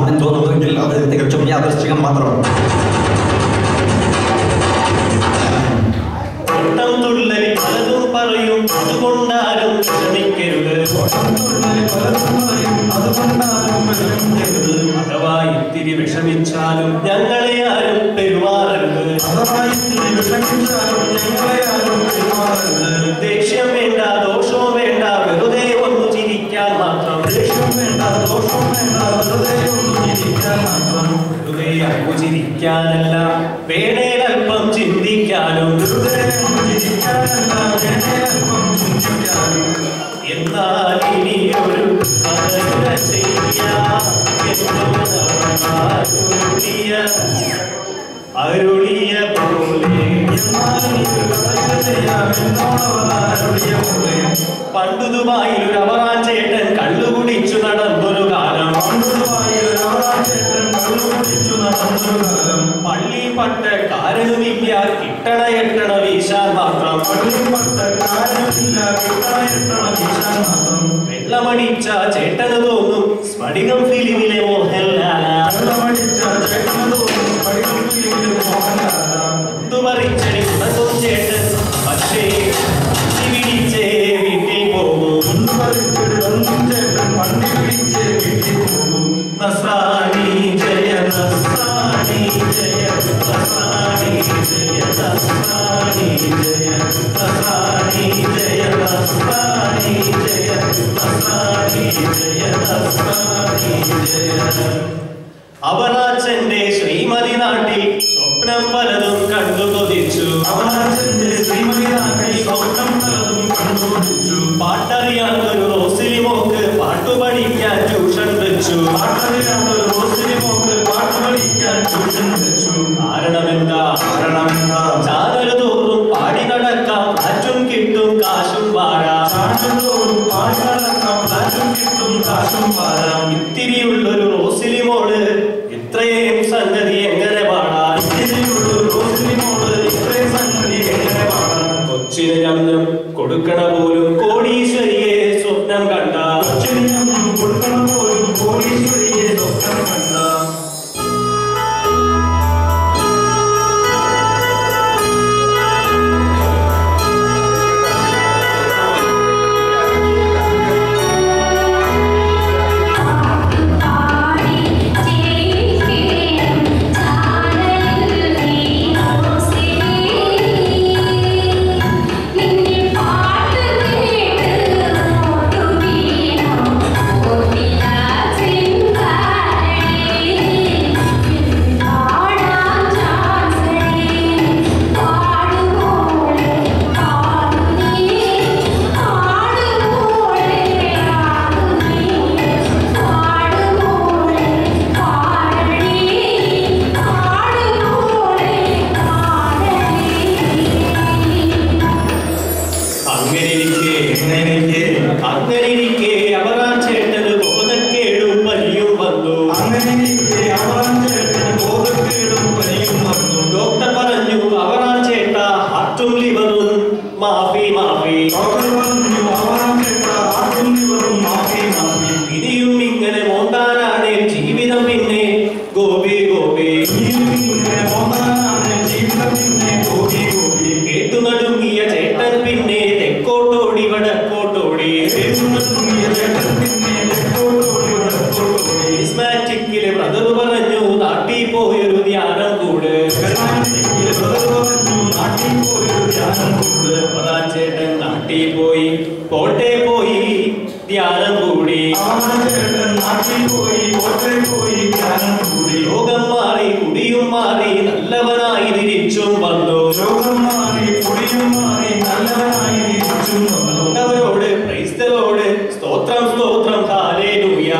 ആണെന്ന് തോന്നുന്നുവെങ്കിൽ അത് തികച്ചും യാദൃശ്ചികം മാത്രമാണ് ഓട്ടം തുള്ളൽ പലതും പറയും അതുകൊണ്ടാരും വിഷമിക്കരുത് അഥവാ ഇത്തിരി വിഷമിച്ചാലും ഞങ്ങളെ ആരും പെരുമാറരുത് ദേഷ്യം വേണ്ട ദോഷവും വേണ്ട വെറുതെ ഒന്ന് ചിരിക്കാൻ മാത്രം വെറുതെ അങ്ങു ചിരിക്കാനല്ല വേണേലൽപ്പം ചിന്തിക്കാനും എന്നാൽ ഇനി ഒരു കഥ ചെയ്യാം അരുളിയ അരുളിയ പോലെ പണ്ടു ദുബായിൽ ഒരു അവറാൻ ചേട്ടൻ കള്ളുകുടിച്ചു നടന്നൊരു കാലം പള്ളി പട്ട കാരണമില്ല കിട്ടണ എട്ടണ വീശാൻ മാത്രം വെള്ളമടിച്ച ചേട്ടന് തോന്നും സ്ഫടികം ഫിലിമിലെ മോഹൻലാല പറിച്ചടി ഉണക്കും ചേട്ടൻ പക്ഷേ പിടിച്ചേ വീട്ടിൽ പോകും നസ്രാണി ജയ നസ്രാണി ജയ നസ്രാണി ജയ നസ്രാണി ജയ നസ്രാണി ജയ നസ്രാണി ജയ നസ്രാണി ജയ നസ്രാണി ജയ അവറാച്ചന്റെ ശ്രീമതി നാട്ടിൽ സ്വപ്നം പലതും കണ്ടു കൊതിച്ചു പാട്ടറിയാത്തൊരു റോസിലി മോക്ക് പാട്ടു പഠിക്കാൻ ട്യൂഷൻ വെച്ചു കാരണമെന്താ ചാനൽ തോറും പാടി നടക്കാം കാറ്റും കിട്ടും കാശും വാഴാം ഇത്തിരിയുള്ളൊരു റോസിലി മോള് ഇത്രയും സംഗതി എങ്ങനെ പാടാൻ കൊച്ചിന് ചന്തം കൊടുക്കണ പോലും കോടീശ്വരിയെ സ്വപ്നം കണ്ട നിന്നെ പാട്ട് കേട്ട് രോഗം മാറി കുടിയും മാറി നല്ലവനായി തിരിച്ചും വന്നു അവരോട് ക്രൈസ്തവരോട് സ്തോത്രം സ്തോത്രം ഹാലേലൂയ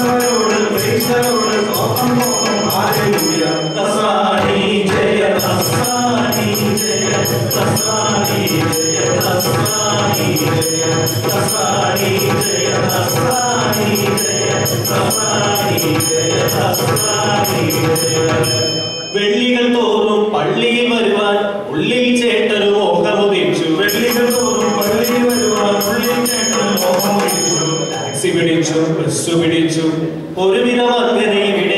നസ്രാണി ജയ നസ്രാണി ജയ നസ്രാണി ജയ നസ്രാണി ജയ നസ്രാണി ജയ നസ്രാണി ജയ നസ്രാണി ജയ നസ്രാണി ജയ വെള്ളികൾ തോറും പള്ളിയിൽ വരുവാൻ ഉള്ളിൽ ചേട്ടന് മോഹമുദിച്ചു വെള്ളികൾ തോറും പള്ളിയിൽ വരുവാൻ ഉള്ളിൽ ചേട്ടന് മോഹമുദിച്ചു ടാക്സി പിടിച്ചു ബസ് പിടിച്ചു ഒരുവിധം അങ്ങനെ ഇവിടെ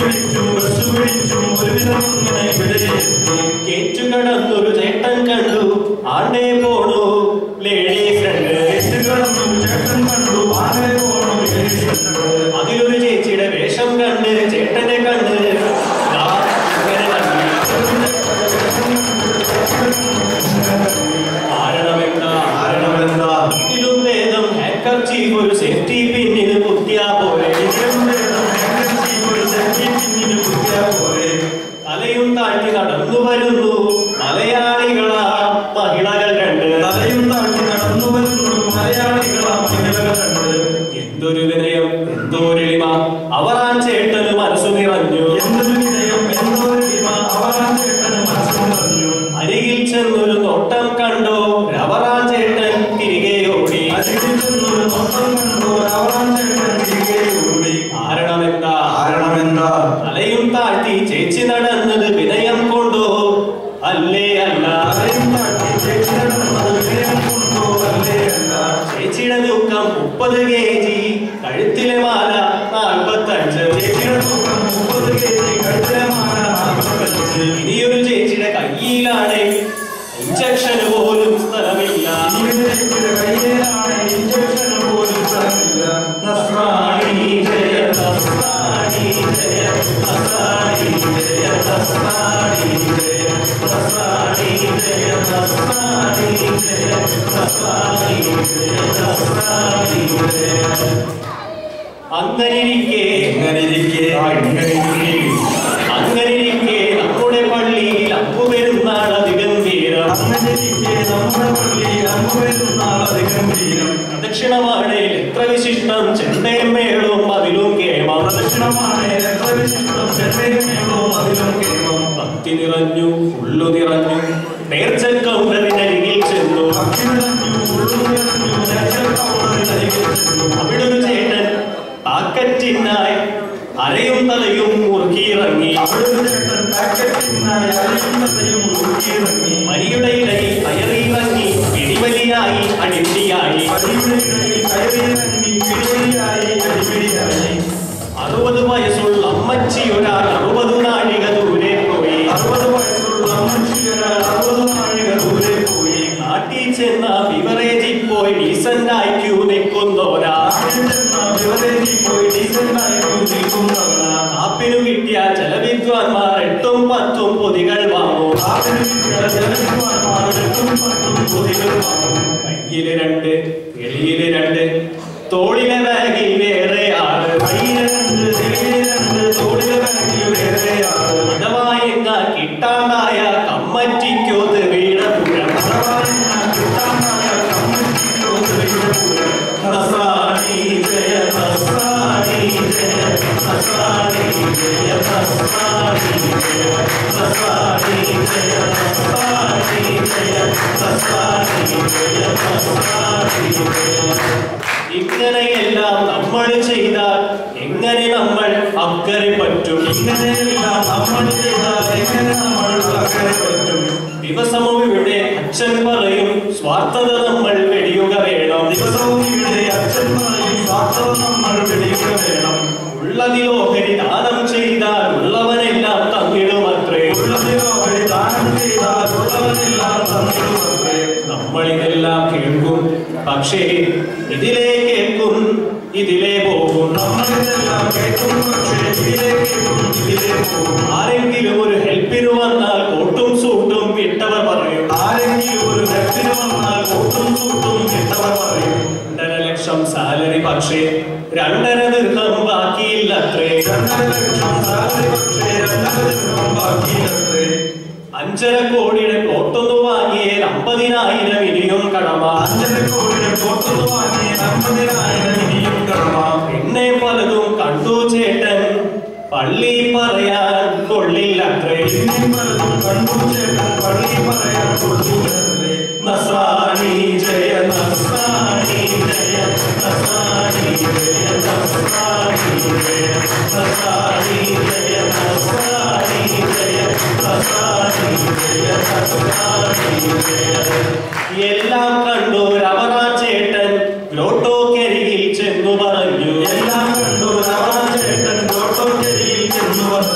വിളിച്ചും ബസ് വിളിച്ചും ഒരുവിധം ഇങ്ങനെ ഇവിടെ എത്തി കേറ്റുകടന്നൊരു ചേട്ടൻ കണ്ടു ആണ്ടേ പോണു ലേഡി ഫ്രണ്ട് കെട്ടുകളൊന്നും ചേട്ടൻ കണ്ടു ആരെ പോണം എഴുതിയിട്ടുണ്ട് അതിലൊരു ചേച്ചിയുടെ വേഷം കണ്ട് ചേട്ടനെ കണ്ട് ദാ ഇങ്ങനെ കണ്ടു. കാരണമെന്താ കാരണമെന്താ ഇതിലും ഭേദം ഹാക്കർ ചീഫ് ഒരു സേഫ്റ്റി പിന്നിന് കുത്തിയാ പോലെ തലയും താഴ്ത്തി നടന്നു വരുന്നു മലയാളികളാ മഹിളകൾ രണ്ട് തലയും താഴ്ത്തി നടന്നു വരുന്നു മലയാളികളാ മഹിളകൾ കണ്ട് എന്തൊരു വിനയം എന്തോരെളിമ അവർ ആ ചേട്ടന് മനസ്സു നിറഞ്ഞു എന്തൊരു വിജയം എന്തൊരു ഹിമ അവരാ ചേട്ടന് മനസ്സു നിറഞ്ഞു അരികിൽ ചെന്നൊരു നോട്ടം കണ്ടോ രവറാൻ ചേട്ടൻ തിരികെ ഓടി അരികിൽ ചെന്നൊരു നോട്ടം കണ്ടു അവരാ ചേട്ടൻ തിരികെ ഓടി കാരണമെന്താ കാരണമെന്താ തലയും താഴ്ത്തി ചേച്ചി നടന്നത് വിനയം കൊണ്ടോ അല്ലേ അല്ല തലയും താഴ്ത്തി ചേച്ചി നടന്നത് വിജയം കൊണ്ടോ അല്ലേ അല്ല ചേച്ചിയുടെ തൂക്കം മുപ്പത് കെ ജി കഴുത്തിലെ മാല നാൽപ്പത്തഞ്ച് ചേച്ചിയുടെ തൂക്കം മുപ്പത് കെ ജി കഴുത്തിലെ മാല നാൽപ്പത്തഞ്ച് ഇനിയൊരു ചേച്ചിയുടെ കയ്യിലാണ് ഇഞ്ചക്ഷന് പോലും സ്ഥലമില്ല ചേച്ചിയുടെ കയ്യിലാണ് ഇഞ്ചക്ഷൻ പോലും സ്ഥലമില്ല നസ്രാണി ജയ നസ്രാണി ജയ നസ്രാണി ജയ നസ്രാണി ജയ നസ്രാണി ജയ നസ്രാണി ജയ നസ്രാണി ജയ നസ്രാണി ജയ അങ്ങനിരിക്കെ എങ്ങനിരിക്കെ അങ്ങനിരിക്കെ നമ്മുടെ പള്ളിയിൽ അപ്പുപെരുന്നാൾ അധികംഭീരം അങ്ങനെയിരിക്കെ നമ്മുടെ പള്ളി അമ്പുവരുന്നാളധികം തീരം ദക്ഷിണവാടയിൽ എത്ര വിശിഷ്ടം ചെണ്ടയും മേളവും അതിലും കേമം ദക്ഷിണമാണ് എത്ര വിശിഷ്ടം ചെന്നൈമേളോ അതിലും കേൾക്കും ഭക്തി നിറഞ്ഞു ഉള്ളു നിറഞ്ഞു നേർച്ച കൗണ്ടറിനരികിൽ ചെന്നു ഭക്തിനിറഞ്ഞു ഉള്ളുനിറഞ്ഞു നേച്ചക്കൗണ്ടറിനരികിൽ ചെന്നു അവിടൊരു ചേട്ടൻ പാക്കറ്റിനായി അരയും തലയും മുറുക്കിയിറങ്ങി അവിടുന്ന് ചേട്ടൻ പാക്കറ്റിനായി അരിയുന്നതയും ഉരുക്കിയിറങ്ങി മരിയുടെ ഇടയിൽ കയറിയിറങ്ങി പിടിവലിയായി അടിപ്പിയായി അടിപിടികളിൽ കയറിയിറങ്ങി പിടിയായി അടിപിടിയായി അറുപത് വയസ്സുള്ള അമ്മച്ചി ഒരാൾ അറുപത് നാഴിക ദൂരെ പോയി അറുപത് വയസ്സുള്ള അമ്മച്ചിയൊരാൾ അറുപത് നാഴിക ദൂരെ പോയി നാട്ടിൽ ചെന്ന ബിവറേജിൽ പോയി ഡീസന്റായി ക്യൂ നിൽക്കുന്നോരാ നാട്ടിൽ ചെന്ന ബിവറേജിൽ പോയി ഡീസന്റായി നിൽക്കുന്നവനാ കാപ്പിനു കിട്ടിയ ജലവിദ്വാൻമാർ എട്ടും പത്തും പൊതികൾ വാങ്ങും കയ്യില് രണ്ട് എളിയില് രണ്ട് തോളിലെ ബാഗിൽ വേറെ ആറ് അഥവാ എങ്ങാൻ കിട്ടാണ്ടായ കമ്മറ്റിക്കോ വീടപുരം നസ്രാണി ജയ നസ്രാണി ജയ നസ്രാണി ജയ നസ്രാണി ജയ നസ്രാണി ജയ നസ്രാണി ജയ നസ്രാണി ജയ നസ്രാണി ജയ ഇങ്ങനെയെല്ലാം നമ്മൾ ചെയ്താൽ എങ്ങനെ നമ്മൾ അക്കരെ പറ്റും ഇങ്ങനെയെല്ലാം നമ്മൾ ചെയ്താൽ എങ്ങനെ നമ്മൾ അക്കരെ പറ്റും ദിവസവും ഇവിടെ അച്ഛൻ പറയും സ്വാർത്ഥത നമ്മൾ വെടിയുക വേണം ദിവസവും ഇവിടെ അച്ഛൻ പറയും സ്വാർത്ഥത നമ്മൾ വെടിയുക വേണം ഉള്ളതിൽ ഓഹരി ദാനം ചെയ്താൽ ഉള്ളവനെല്ലാം തന്നിടുമത്രേ ഉള്ളതിനോ ഒരു ദാനം ചെയ്താൽ ഉള്ളവനെല്ലാം തന്നിടുമത്രേ നമ്മളിതെല്ലാം കേൾക്കും പക്ഷേ ഇതിലേ കേൾക്കും ഇതിലേ പോകും നമ്മളിതെല്ലാം കേൾക്കും പക്ഷേ ഇതിലേ കേൾക്കും ഇതിലേ പോകും ആരെങ്കിലും ഒരു ഹെൽപ്പിന് വന്നാൽ കോട്ടും സൂട്ടും ഇട്ടവർ പറയും ആരെങ്കിലും ഒരു ഹെൽപ്പിന് വന്നാൽ ഒട്ടും ചൂട്ടും ഇട്ടവർ പറയും രണ്ടര ലക്ഷം സാലറി പക്ഷേ രണ്ടര ദീർഘം ബാക്കിയില്ലത്രേ രണ്ടര ലക്ഷം സാലറി പക്ഷേ രണ്ടര ലക്ഷം ബാക്കിയില്ലത്രേ അഞ്ചര കോടിയുടെ പ്ലോട്ടൊന്ന് വാങ്ങിയാൽ അമ്പതിനായിരം ഇനിയും കടമ അഞ്ചര കോടിയുടെ പുറത്തുനിന്ന് വാങ്ങിയ അമ്പതിനായിരം ഇനിയും കടമ എന്നെ പലതും കണ്ടു ചേട്ടൻ പള്ളി പറയാൻ കൊള്ളില്ലത്രേ ഇനിയും പലതും കണ്ടു ചേട്ടൻ പള്ളി പറയാൻ കൊടുത്തു നസ്രാണി ജയ നസ്രാണി ജയ നസ്രാണി ജയ നസ്രാണി ജയ നസ്രാണി ജയ നസ്രാണി ജയ നസ്രാണി ജയ നസ്രാണി ജയ എല്ലാം കണ്ടു രമണ ചേട്ടൻ ഗ്രോട്ടോക്കരികിൽ ചെന്നു പറഞ്ഞു എല്ലാം കണ്ടു രാജേട്ടൻ കോട്ടോക്കരിയിൽ ചെന്നു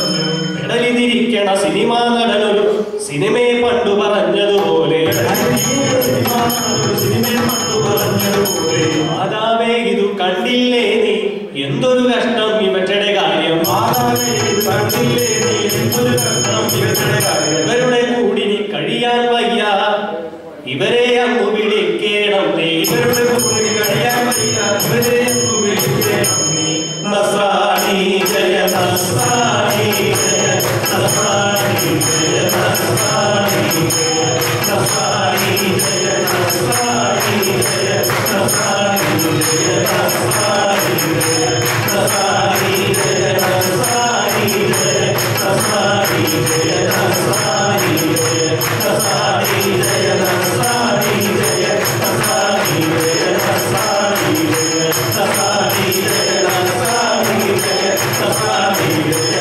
മാതാവേ ഇത് കണ്ടില്ലേ നീ എന്തൊരു കഷ്ടം ഇവരുടെ കാര്യം ഇവരുടെ കൂടിനി കഴിയാൻ വയ്യ ഇവരെ അങ്ങ് വിളിക്കണം നീ ഇവരുടെ കൂടി കഴിയാൻ വയ്യ ഇവരെ ഒന്ന് വിളിക്കണം നീ നസ്രാണി ജയ നസ്രാണി ജയ നസ്രാണി ജയ നസ്രാണി ജയ നസ്രാണി ജയ നസ്രാണി ജയ നസ്രാണി ജയ നസ്രാണി ജയ നസ്രാണി ജയ നസ്രാണി ജയ നസ്രാണി ജയ നസ്രാണി ജയ നസ്രാണി ജയ നസ്രാണി ജയ നസ്രാണി ജയ നസ്രാണി ജയ നസ്രാണി ജയ നസ്രാണി ജയ നസ്രാണി ജയ